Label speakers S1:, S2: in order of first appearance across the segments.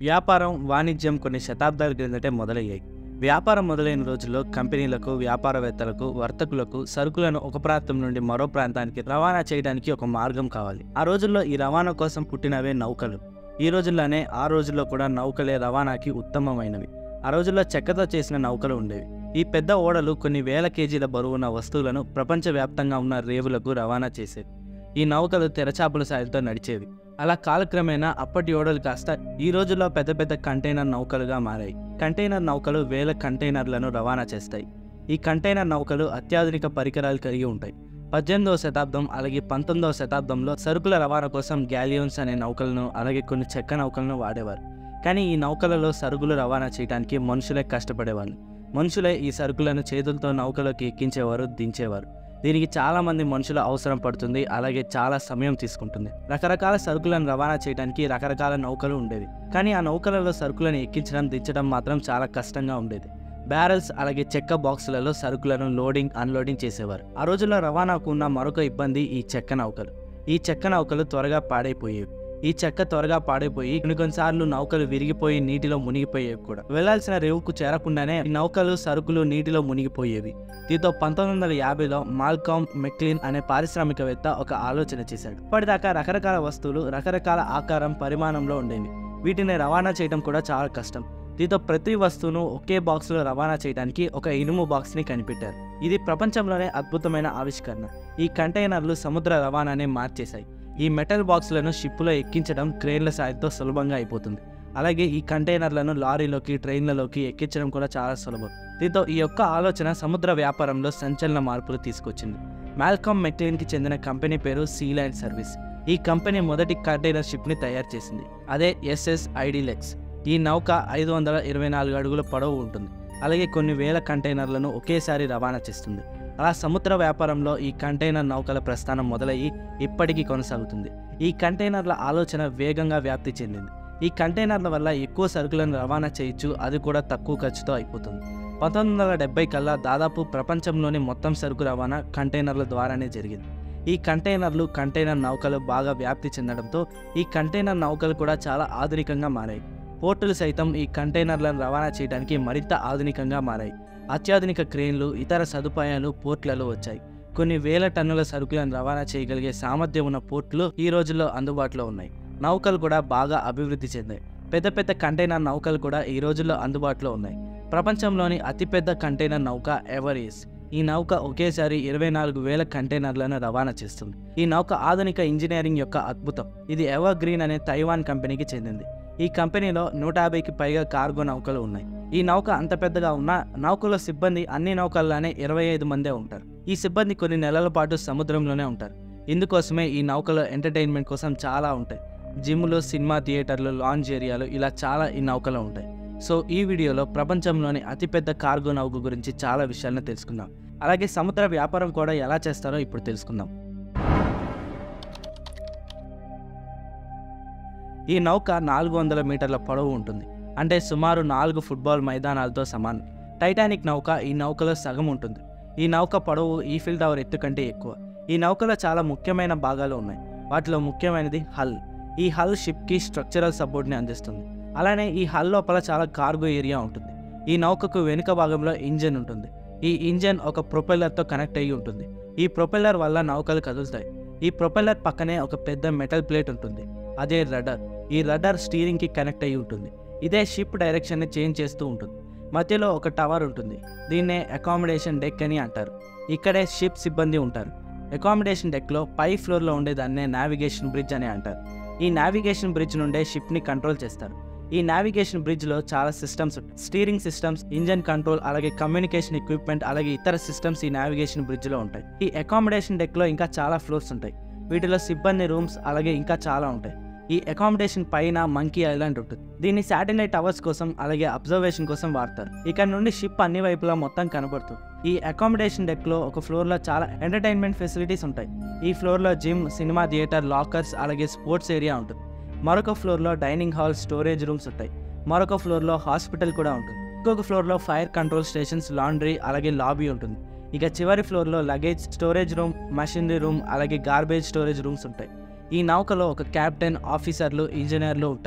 S1: వ్యాపారం వాణిజ్యం కొన్ని శతాబ్దాల క్రిందటే మొదలయ్యాయి వ్యాపారం మొదలైన రోజుల్లో కంపెనీలకు వ్యాపారవేత్తలకు వర్తకులకు సరుకులను ఒక ప్రాంతం నుండి మరో ప్రాంతానికి రవాణా చేయడానికి ఒక మార్గం కావాలి ఆ రోజుల్లో ఈ రవాణా కోసం పుట్టినవే నౌకలు ఈ రోజుల్లోనే ఆ రోజుల్లో కూడా నౌకలే రవాణాకి ఉత్తమమైనవి ఆ రోజుల్లో చెక్కతో చేసిన నౌకలు ఉండేవి ఈ పెద్ద ఓడలు కొన్ని వేల కేజీల బరువున్న వస్తువులను ప్రపంచవ్యాప్తంగా ఉన్న రేవులకు రవాణా చేసేవి ఈ నౌకలు తెరచాపల సాయంతో నడిచేవి అలా కాలక్రమేణా అప్పటి ఓడలు కాస్త ఈ రోజుల్లో పెద్ద పెద్ద కంటైనర్ నౌకలుగా మారాయి కంటైనర్ నౌకలు వేల కంటైనర్లను రవాణా చేస్తాయి ఈ కంటైనర్ నౌకలు అత్యాధునిక పరికరాలు కలిగి ఉంటాయి పద్దెనిమిదవ శతాబ్దం అలాగే పంతొమ్మిదవ శతాబ్దంలో సరుకుల రవాణా కోసం గ్యాలియోన్స్ అనే నౌకలను అలాగే కొన్ని చెక్క నౌకలను వాడేవారు కానీ ఈ నౌకలలో సరుకులు రవాణా చేయడానికి మనుషులే కష్టపడేవాళ్ళు మనుషులే ఈ సరుకులను చేతులతో నౌకలోకి ఎక్కించేవారు దించేవారు దీనికి చాలా మంది మనుషుల అవసరం పడుతుంది అలాగే చాలా సమయం తీసుకుంటుంది రకరకాల సరుకులను రవాణా చేయడానికి రకరకాల నౌకలు ఉండేవి కానీ ఆ నౌకలలో సరుకులను ఎక్కించడం దించడం మాత్రం చాలా కష్టంగా ఉండేది బ్యారెల్స్ అలాగే చెక్క బాక్సులలో సరుకులను లోడింగ్ అన్లోడింగ్ చేసేవారు ఆ రోజుల్లో రవాణాకు ఉన్న మరొక ఇబ్బంది ఈ చెక్క నౌకలు ఈ చెక్క నౌకలు త్వరగా పాడైపోయేవి ఈ చెక్క త్వరగా పాడైపోయి కొన్ని కొన్నిసార్లు నౌకలు విరిగిపోయి నీటిలో మునిగిపోయేవి కూడా వెళ్లాల్సిన రేవుకు చేరకుండానే ఈ నౌకలు సరుకులు నీటిలో మునిగిపోయేవి దీంతో పంతొమ్మిది వందల యాభైలో మాల్కామ్ మెక్లిన్ అనే పారిశ్రామికవేత్త ఒక ఆలోచన చేశాడు ఇప్పటిదాకా రకరకాల వస్తువులు రకరకాల ఆకారం పరిమాణంలో ఉండేవి వీటిని రవాణా చేయడం కూడా చాలా కష్టం దీంతో ప్రతి వస్తువును ఒకే బాక్స్లో రవాణా చేయడానికి ఒక ఇనుము బాక్స్ని కనిపెట్టారు ఇది ప్రపంచంలోనే అద్భుతమైన ఆవిష్కరణ ఈ కంటైనర్లు సముద్ర రవాణానే మార్చేశాయి ఈ మెటల్ బాక్సులను షిప్పులో ఎక్కించడం క్రేన్ల సాయంతో సులభంగా అయిపోతుంది అలాగే ఈ కంటైనర్లను లారీలోకి ట్రైన్లలోకి ఎక్కించడం కూడా చాలా సులభం దీంతో ఈ యొక్క ఆలోచన సముద్ర వ్యాపారంలో సంచలన మార్పులు తీసుకొచ్చింది మాల్కామ్ మెక్లిన్కి చెందిన కంపెనీ పేరు సీలాండ్ సర్వీస్ ఈ కంపెనీ మొదటి కంటైనర్ షిప్ని తయారు చేసింది అదే ఎస్ఎస్ ఐడిలెక్స్ ఈ నౌక ఐదు వందల ఇరవై నాలుగు అడుగుల పొడవు ఉంటుంది అలాగే కొన్ని వేల కంటైనర్లను ఒకేసారి రవాణా చేస్తుంది అలా సముద్ర వ్యాపారంలో ఈ కంటైనర్ నౌకల ప్రస్థానం మొదలయ్యి ఇప్పటికీ కొనసాగుతుంది ఈ కంటైనర్ల ఆలోచన వేగంగా వ్యాప్తి చెందింది ఈ కంటైనర్ల వల్ల ఎక్కువ సరుకులను రవాణా చేయొచ్చు అది కూడా తక్కువ ఖర్చుతో అయిపోతుంది పంతొమ్మిది వందల డెబ్బై కల్లా దాదాపు ప్రపంచంలోని మొత్తం సరుకు రవాణా కంటైనర్ల ద్వారానే జరిగింది ఈ కంటైనర్లు కంటైనర్ నౌకలు బాగా వ్యాప్తి చెందడంతో ఈ కంటైనర్ నౌకలు కూడా చాలా ఆధునికంగా మారాయి పోర్టులు సైతం ఈ కంటైనర్లను రవాణా చేయడానికి మరింత ఆధునికంగా మారాయి అత్యాధునిక క్రేన్లు ఇతర సదుపాయాలు పోర్ట్లలో వచ్చాయి కొన్ని వేల టన్నుల సరుకులను రవాణా చేయగలిగే సామర్థ్యం ఉన్న పోర్టులు ఈ రోజుల్లో అందుబాటులో ఉన్నాయి నౌకలు కూడా బాగా అభివృద్ధి చెందాయి పెద్ద పెద్ద కంటైనర్ నౌకలు కూడా ఈ రోజుల్లో అందుబాటులో ఉన్నాయి ప్రపంచంలోని అతిపెద్ద కంటైనర్ నౌక ఎవరీస్ ఈ నౌక ఒకేసారి ఇరవై నాలుగు వేల కంటైనర్లను రవాణా చేస్తుంది ఈ నౌక ఆధునిక ఇంజనీరింగ్ యొక్క అద్భుతం ఇది ఎవర్ గ్రీన్ అనే తైవాన్ కంపెనీకి చెందింది ఈ కంపెనీలో నూట యాభైకి పైగా కార్గో నౌకలు ఉన్నాయి ఈ నౌక అంత పెద్దగా ఉన్నా నౌకలో సిబ్బంది అన్ని నౌకల్లానే ఇరవై ఐదు మందే ఉంటారు ఈ సిబ్బంది కొన్ని నెలల పాటు సముద్రంలోనే ఉంటారు ఇందుకోసమే ఈ నౌకలో ఎంటర్టైన్మెంట్ కోసం చాలా ఉంటాయి జిమ్లు సినిమా థియేటర్లు లాంజ్ ఏరియాలు ఇలా చాలా ఈ నౌకలో ఉంటాయి సో ఈ వీడియోలో ప్రపంచంలోని అతిపెద్ద కార్గో నౌక గురించి చాలా విషయాలను తెలుసుకుందాం అలాగే సముద్ర వ్యాపారం కూడా ఎలా చేస్తారో ఇప్పుడు తెలుసుకుందాం ఈ నౌక నాలుగు వందల మీటర్ల పొడవు ఉంటుంది అంటే సుమారు నాలుగు ఫుట్బాల్ మైదానాలతో సమానం టైటానిక్ నౌక ఈ నౌకలో సగం ఉంటుంది ఈ నౌక పొడవు ఈఫిల్ టవర్ ఎత్తు కంటే ఎక్కువ ఈ నౌకలో చాలా ముఖ్యమైన భాగాలు ఉన్నాయి వాటిలో ముఖ్యమైనది హల్ ఈ హల్ షిప్కి స్ట్రక్చరల్ సపోర్ట్ని అందిస్తుంది అలానే ఈ హల్ లోపల చాలా కార్గో ఏరియా ఉంటుంది ఈ నౌకకు వెనుక భాగంలో ఇంజన్ ఉంటుంది ఈ ఇంజన్ ఒక ప్రొపెల్లర్తో కనెక్ట్ అయ్యి ఉంటుంది ఈ ప్రొపెల్లర్ వల్ల నౌకలు కదులుతాయి ఈ ప్రొపెల్లర్ పక్కనే ఒక పెద్ద మెటల్ ప్లేట్ ఉంటుంది అదే రడర్ ఈ రడర్ స్టీరింగ్కి కనెక్ట్ అయ్యి ఉంటుంది ఇదే షిప్ డైరెక్షన్ని చేంజ్ చేస్తూ ఉంటుంది మధ్యలో ఒక టవర్ ఉంటుంది దీన్నే అకామిడేషన్ డెక్ అని అంటారు ఇక్కడే షిప్ సిబ్బంది ఉంటారు అకామిడేషన్ డెక్లో పై ఫ్లోర్లో ఉండేదాన్నే నావిగేషన్ బ్రిడ్జ్ అని అంటారు ఈ నావిగేషన్ బ్రిడ్జ్ నుండే షిప్ని కంట్రోల్ చేస్తారు ఈ నావిగేషన్ బ్రిడ్జ్లో చాలా సిస్టమ్స్ ఉంటాయి స్టీరింగ్ సిస్టమ్స్ ఇంజన్ కంట్రోల్ అలాగే కమ్యూనికేషన్ ఎక్విప్మెంట్ అలాగే ఇతర సిస్టమ్స్ ఈ నావిగేషన్ బ్రిడ్జ్లో ఉంటాయి ఈ అకామిడేషన్ డెక్లో ఇంకా చాలా ఫ్లోర్స్ ఉంటాయి వీటిలో సిబ్బంది రూమ్స్ అలాగే ఇంకా చాలా ఉంటాయి ఈ అకామిడేషన్ పైన మంకీ ఐలాండ్ ఉంటుంది దీన్ని శాటిలైట్ టవర్స్ కోసం అలాగే అబ్జర్వేషన్ కోసం వాడతారు ఇక్కడ నుండి షిప్ అన్ని వైపులా మొత్తం కనబడుతుంది ఈ అకామిడేషన్ డెక్ లో ఒక ఫ్లోర్ లో చాలా ఎంటర్టైన్మెంట్ ఫెసిలిటీస్ ఉంటాయి ఈ ఫ్లోర్ లో జిమ్ సినిమా థియేటర్ లాకర్స్ అలాగే స్పోర్ట్స్ ఏరియా ఉంటుంది మరొక ఫ్లోర్ లో డైనింగ్ హాల్ స్టోరేజ్ రూమ్స్ ఉంటాయి మరొక ఫ్లోర్ లో హాస్పిటల్ కూడా ఉంటుంది ఇంకొక ఫ్లోర్ లో ఫైర్ కంట్రోల్ స్టేషన్స్ లాండ్రీ అలాగే లాబీ ఉంటుంది ఇక చివరి ఫ్లోర్ లో luggage storage room machinery room అలాగే గార్బేజ్ స్టోరేజ్ రూమ్స్ ఉంటాయి ఈ నౌకలో ఒక కెప్టెన్ ఆఫీసర్లు ఇంజనీర్లు ఉంటారు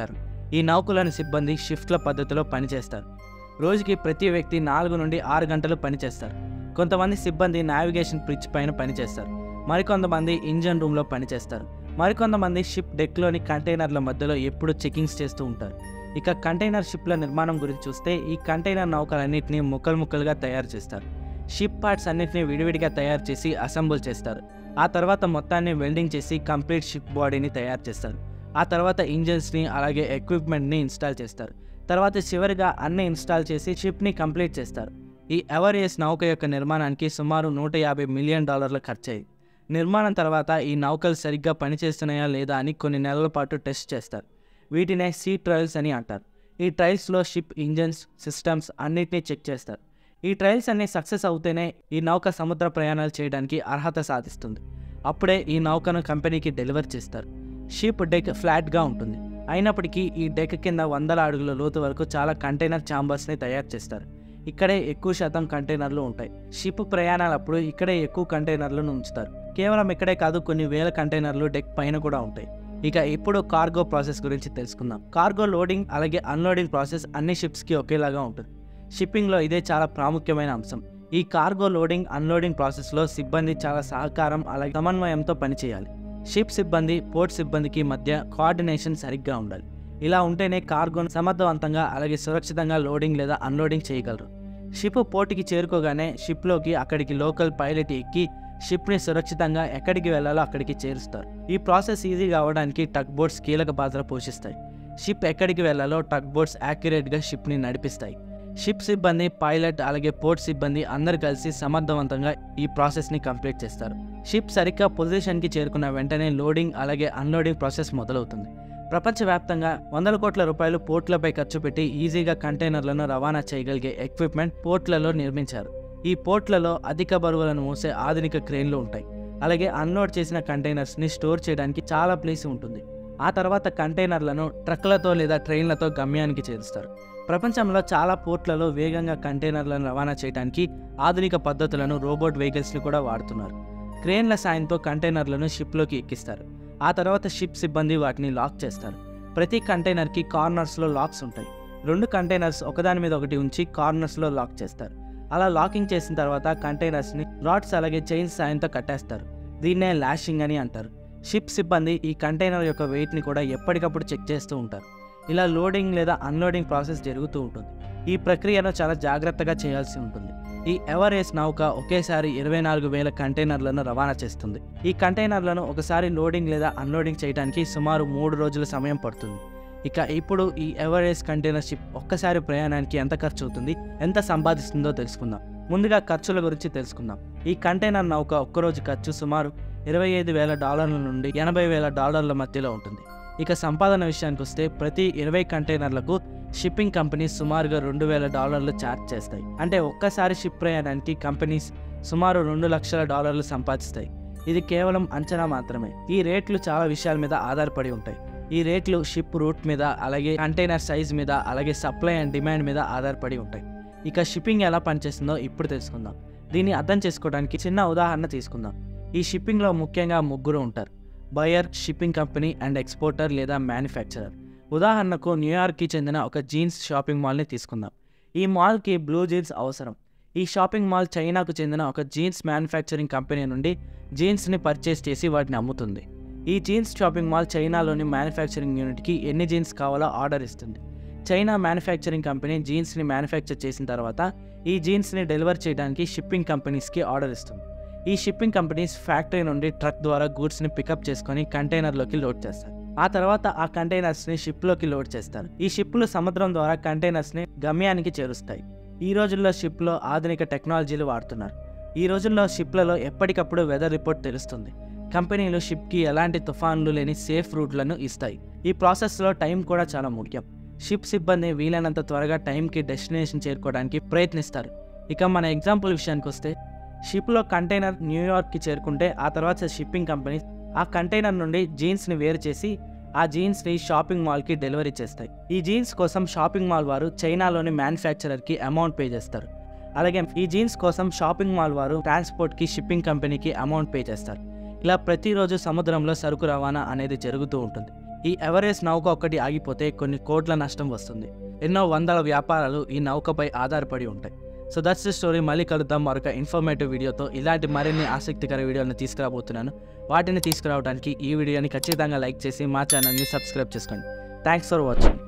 S1: ఈ నౌకలోని సిబ్బంది షిఫ్ట్ల పద్ధతిలో పనిచేస్తారు రోజుకి ప్రతి వ్యక్తి నాలుగు నుండి ఆరు గంటలు పనిచేస్తారు కొంతమంది సిబ్బంది నావిగేషన్ బ్రిడ్జ్ పైన పనిచేస్తారు మరికొంతమంది ఇంజన్ రూమ్లో పనిచేస్తారు మరికొంతమంది షిప్ డెక్లోని కంటైనర్ల మధ్యలో ఎప్పుడు చెకింగ్స్ చేస్తూ ఉంటారు ఇక కంటైనర్ షిప్ల నిర్మాణం గురించి చూస్తే ఈ కంటైనర్ నౌకలన్నింటినీ ముక్కలు ముక్కలుగా తయారు చేస్తారు షిప్ పార్ట్స్ అన్నిటిని విడివిడిగా తయారు చేసి అసెంబుల్ చేస్తారు ఆ తర్వాత మొత్తాన్ని వెల్డింగ్ చేసి కంప్లీట్ షిప్ బాడీని తయారు చేస్తారు ఆ తర్వాత ఇంజన్స్ని అలాగే ఎక్విప్మెంట్ని ఇన్స్టాల్ చేస్తారు తర్వాత చివరిగా అన్ని ఇన్స్టాల్ చేసి షిప్ని కంప్లీట్ చేస్తారు ఈ ఎవరియస్ నౌక యొక్క నిర్మాణానికి సుమారు నూట యాభై మిలియన్ డాలర్లు ఖర్చయ్యింది నిర్మాణం తర్వాత ఈ నౌకలు సరిగ్గా పనిచేస్తున్నాయా లేదా అని కొన్ని నెలల పాటు టెస్ట్ చేస్తారు వీటినే సీ ట్రయల్స్ అని అంటారు ఈ ట్రయల్స్లో షిప్ ఇంజన్స్ సిస్టమ్స్ అన్నిటినీ చెక్ చేస్తారు ఈ ట్రయల్స్ అన్ని సక్సెస్ అవుతేనే ఈ నౌక సముద్ర ప్రయాణాలు చేయడానికి అర్హత సాధిస్తుంది అప్పుడే ఈ నౌకను కంపెనీకి డెలివర్ చేస్తారు షిప్ డెక్ ఫ్లాట్గా ఉంటుంది అయినప్పటికీ ఈ డెక్ కింద వందల అడుగుల లోతు వరకు చాలా కంటైనర్ ఛాంబర్స్ని తయారు చేస్తారు ఇక్కడే ఎక్కువ శాతం కంటైనర్లు ఉంటాయి షిప్ ప్రయాణాలప్పుడు ఇక్కడే ఎక్కువ కంటైనర్లను ఉంచుతారు కేవలం ఇక్కడే కాదు కొన్ని వేల కంటైనర్లు డెక్ పైన కూడా ఉంటాయి ఇక ఇప్పుడు కార్గో ప్రాసెస్ గురించి తెలుసుకుందాం కార్గో లోడింగ్ అలాగే అన్లోడింగ్ ప్రాసెస్ అన్ని షిప్స్కి ఒకేలాగా ఉంటుంది షిప్పింగ్లో ఇదే చాలా ప్రాముఖ్యమైన అంశం ఈ కార్గో లోడింగ్ అన్లోడింగ్ ప్రాసెస్లో సిబ్బంది చాలా సహకారం అలాగే సమన్వయంతో పనిచేయాలి షిప్ సిబ్బంది పోర్ట్ సిబ్బందికి మధ్య కోఆర్డినేషన్ సరిగ్గా ఉండాలి ఇలా ఉంటేనే కార్గోను సమర్థవంతంగా అలాగే సురక్షితంగా లోడింగ్ లేదా అన్లోడింగ్ చేయగలరు షిప్ పోర్టుకి చేరుకోగానే షిప్లోకి అక్కడికి లోకల్ పైలట్ ఎక్కి షిప్ని సురక్షితంగా ఎక్కడికి వెళ్ళాలో అక్కడికి చేరుస్తారు ఈ ప్రాసెస్ ఈజీగా అవ్వడానికి టగ్ బోట్స్ కీలక పాత్ర పోషిస్తాయి షిప్ ఎక్కడికి వెళ్ళాలో టగ్ బోట్స్ యాక్యురేట్గా షిప్ని నడిపిస్తాయి షిప్ సిబ్బంది పైలట్ అలాగే పోర్ట్ సిబ్బంది అందరు కలిసి సమర్థవంతంగా ఈ ప్రాసెస్ని కంప్లీట్ చేస్తారు షిప్ సరిగ్గా పొజిషన్కి చేరుకున్న వెంటనే లోడింగ్ అలాగే అన్లోడింగ్ ప్రాసెస్ మొదలవుతుంది ప్రపంచవ్యాప్తంగా వందల కోట్ల రూపాయలు పోర్ట్లపై ఖర్చు పెట్టి ఈజీగా కంటైనర్లను రవాణా చేయగలిగే ఎక్విప్మెంట్ పోర్ట్లలో నిర్మించారు ఈ పోర్ట్లలో అధిక బరువులను మోసే ఆధునిక క్రేన్లు ఉంటాయి అలాగే అన్లోడ్ చేసిన కంటైనర్స్ని స్టోర్ చేయడానికి చాలా ప్లేస్ ఉంటుంది ఆ తర్వాత కంటైనర్లను ట్రక్లతో లేదా ట్రైన్లతో గమ్యానికి చేరుస్తారు ప్రపంచంలో చాలా పోర్ట్లలో వేగంగా కంటైనర్లను రవాణా చేయడానికి ఆధునిక పద్ధతులను రోబోట్ వెహికల్స్ని కూడా వాడుతున్నారు క్రేన్ల సాయంతో కంటైనర్లను షిప్లోకి ఎక్కిస్తారు ఆ తర్వాత షిప్ సిబ్బంది వాటిని లాక్ చేస్తారు ప్రతి కంటైనర్కి కార్నర్స్లో లాక్స్ ఉంటాయి రెండు కంటైనర్స్ ఒకదాని మీద ఒకటి ఉంచి కార్నర్స్లో లాక్ చేస్తారు అలా లాకింగ్ చేసిన తర్వాత కంటైనర్స్ని రాడ్స్ అలాగే చైన్స్ సాయంతో కట్టేస్తారు దీన్నే లాషింగ్ అని అంటారు షిప్ సిబ్బంది ఈ కంటైనర్ యొక్క వెయిట్ని కూడా ఎప్పటికప్పుడు చెక్ చేస్తూ ఉంటారు ఇలా లోడింగ్ లేదా అన్లోడింగ్ ప్రాసెస్ జరుగుతూ ఉంటుంది ఈ ప్రక్రియను చాలా జాగ్రత్తగా చేయాల్సి ఉంటుంది ఈ ఎవరేస్ నౌక ఒకేసారి ఇరవై నాలుగు వేల కంటైనర్లను రవాణా చేస్తుంది ఈ కంటైనర్లను ఒకసారి లోడింగ్ లేదా అన్లోడింగ్ చేయడానికి సుమారు మూడు రోజుల సమయం పడుతుంది ఇక ఇప్పుడు ఈ ఎవరేస్ కంటైనర్ షిప్ ఒక్కసారి ప్రయాణానికి ఎంత ఖర్చు అవుతుంది ఎంత సంపాదిస్తుందో తెలుసుకుందాం ముందుగా ఖర్చుల గురించి తెలుసుకుందాం ఈ కంటైనర్ నౌక ఒక్కరోజు ఖర్చు సుమారు ఇరవై ఐదు వేల డాలర్ల నుండి ఎనభై వేల డాలర్ల మధ్యలో ఉంటుంది ఇక సంపాదన విషయానికి వస్తే ప్రతి ఇరవై కంటైనర్లకు షిప్పింగ్ కంపెనీస్ సుమారుగా రెండు వేల డాలర్లు ఛార్జ్ చేస్తాయి అంటే ఒక్కసారి షిప్ ప్రయాణానికి కంపెనీస్ సుమారు రెండు లక్షల డాలర్లు సంపాదిస్తాయి ఇది కేవలం అంచనా మాత్రమే ఈ రేట్లు చాలా విషయాల మీద ఆధారపడి ఉంటాయి ఈ రేట్లు షిప్ రూట్ మీద అలాగే కంటైనర్ సైజ్ మీద అలాగే సప్లై అండ్ డిమాండ్ మీద ఆధారపడి ఉంటాయి ఇక షిప్పింగ్ ఎలా పనిచేస్తుందో ఇప్పుడు తెలుసుకుందాం దీన్ని అర్థం చేసుకోవడానికి చిన్న ఉదాహరణ తీసుకుందాం ఈ షిప్పింగ్లో ముఖ్యంగా ముగ్గురు ఉంటారు buyer shipping company and exporter లేదా మ్యానుఫ్యాక్చరర్ ఉదాహరణకు న్యూయార్క్కి చెందిన ఒక జీన్స్ షాపింగ్ మాల్ని తీసుకుందాం ఈ మాల్కి బ్లూ జీన్స్ అవసరం ఈ షాపింగ్ మాల్ చైనాకు చెందిన ఒక జీన్స్ మ్యానుఫ్యాక్చరింగ్ కంపెనీ నుండి జీన్స్ని పర్చేస్ చేసి వాటిని అమ్ముతుంది ఈ జీన్స్ షాపింగ్ మాల్ చైనాలోని మ్యానుఫ్యాక్చరింగ్ యూనిట్కి ఎన్ని జీన్స్ కావాలో ఆర్డర్ ఇస్తుంది చైనా మ్యానుఫ్యాక్చరింగ్ కంపెనీ జీన్స్ని మ్యానుఫ్యాక్చర్ చేసిన తర్వాత ఈ జీన్స్ని డెలివర్ చేయడానికి షిప్పింగ్ కంపెనీస్కి ఆర్డర్ ఇస్తుంది ఈ షిప్పింగ్ కంపెనీస్ ఫ్యాక్టరీ నుండి ట్రక్ ద్వారా గూడ్స్ని పికప్ చేసుకొని కంటైనర్లోకి లోడ్ చేస్తారు ఆ తర్వాత ఆ కంటైనర్స్ని షిప్లోకి లోడ్ చేస్తారు ఈ షిప్లు సముద్రం ద్వారా కంటైనర్స్ని గమ్యానికి చేరుస్తాయి ఈ రోజుల్లో షిప్లో ఆధునిక టెక్నాలజీలు వాడుతున్నారు ఈ రోజుల్లో షిప్లలో ఎప్పటికప్పుడు వెదర్ రిపోర్ట్ తెలుస్తుంది కంపెనీలు షిప్కి ఎలాంటి తుఫాన్లు లేని సేఫ్ రూట్లను ఇస్తాయి ఈ ప్రాసెస్లో టైం కూడా చాలా ముఖ్యం షిప్ సిబ్బంది వీలైనంత త్వరగా టైంకి డెస్టినేషన్ చేరుకోవడానికి ప్రయత్నిస్తారు ఇక మన ఎగ్జాంపుల్ విషయానికి వస్తే షిప్లో కంటైనర్ న్యూయార్క్కి చేరుకుంటే ఆ తర్వాత షిప్పింగ్ కంపెనీ ఆ కంటైనర్ నుండి జీన్స్ని వేరు చేసి ఆ జీన్స్ని షాపింగ్ మాల్కి డెలివరీ చేస్తాయి ఈ జీన్స్ కోసం షాపింగ్ మాల్ వారు చైనాలోని మ్యానుఫ్యాక్చరర్కి అమౌంట్ పే చేస్తారు అలాగే ఈ జీన్స్ కోసం షాపింగ్ మాల్ వారు ట్రాన్స్పోర్ట్కి షిప్పింగ్ కంపెనీకి అమౌంట్ పే చేస్తారు ఇలా ప్రతిరోజు సముద్రంలో సరుకు రవాణా అనేది జరుగుతూ ఉంటుంది ఈ ఎవరేస్ట్ నౌక ఒక్కటి ఆగిపోతే కొన్ని కోట్ల నష్టం వస్తుంది ఎన్నో వందల వ్యాపారాలు ఈ నౌకపై ఆధారపడి ఉంటాయి సో దట్స్ ద స్టోరీ మళ్ళీ కలుద్దాం మరొక ఇన్ఫర్మేటివ్ వీడియోతో ఇలాంటి మరిన్ని ఆసక్తికర వీడియోలను తీసుకురాబోతున్నాను వాటిని తీసుకురావడానికి ఈ వీడియోని ఖచ్చితంగా లైక్ చేసి మా ఛానల్ని సబ్స్క్రైబ్ చేసుకోండి థ్యాంక్స్ ఫర్ వాచింగ్